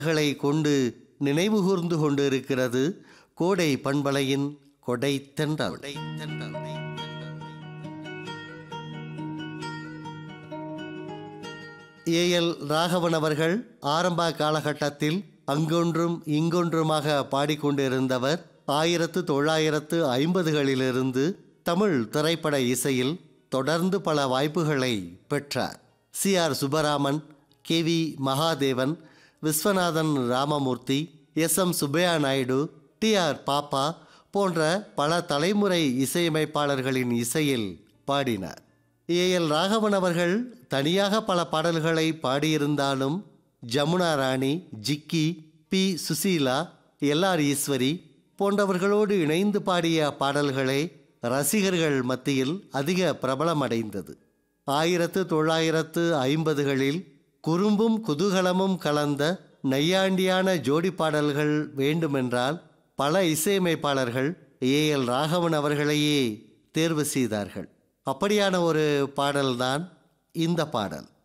களை கொண்டு நினைவுகூர்ந்து கொண்டிருக்கிறது கோடை பண்பலையின் கொடை தென்றல் ஏஎல் ராகவன் அவர்கள் ஆரம்ப காலகட்டத்தில் அங்கொன்றும் இங்கொன்றுமாக பாடிக்கொண்டிருந்தவர் ஆயிரத்து தொள்ளாயிரத்து ஐம்பதுகளிலிருந்து தமிழ் திரைப்பட இசையில் தொடர்ந்து பல வாய்ப்புகளை பெற்றார் C R Subbaraman K V Mahadevan Viswanathan Ramamoorthy S M Subbaiah Naidu T R Pappa போன்ற பல தலைமுறை இசையமைப்பாளர்களின் இசையில் பாடினார் ஏ எல் ராகவன் அவர்கள் தனியாக பல பாடல்களை பாடியிருந்தாலும் Jamuna Rani Jikki P Susheela L R Eswari போன்றவர்களோடு இணைந்து பாடிய பாடல்களே ரசிகர்கள் மத்தியில் அதிக பிரபலமடைந்தது ஆயிரத்து தொள்ளாயிரத்து ஐம்பதுகளில் குறும்பும் குதூகலமும் கலந்த நையாண்டியான ஜோடி பாடல்கள் வேண்டுமென்றால் பல இசையமைப்பாளர்கள் ஏ எல் ராகவன் அவர்களையே தேர்வு செய்தார்கள் அப்படியான ஒரு பாடல்தான் இந்த பாடல்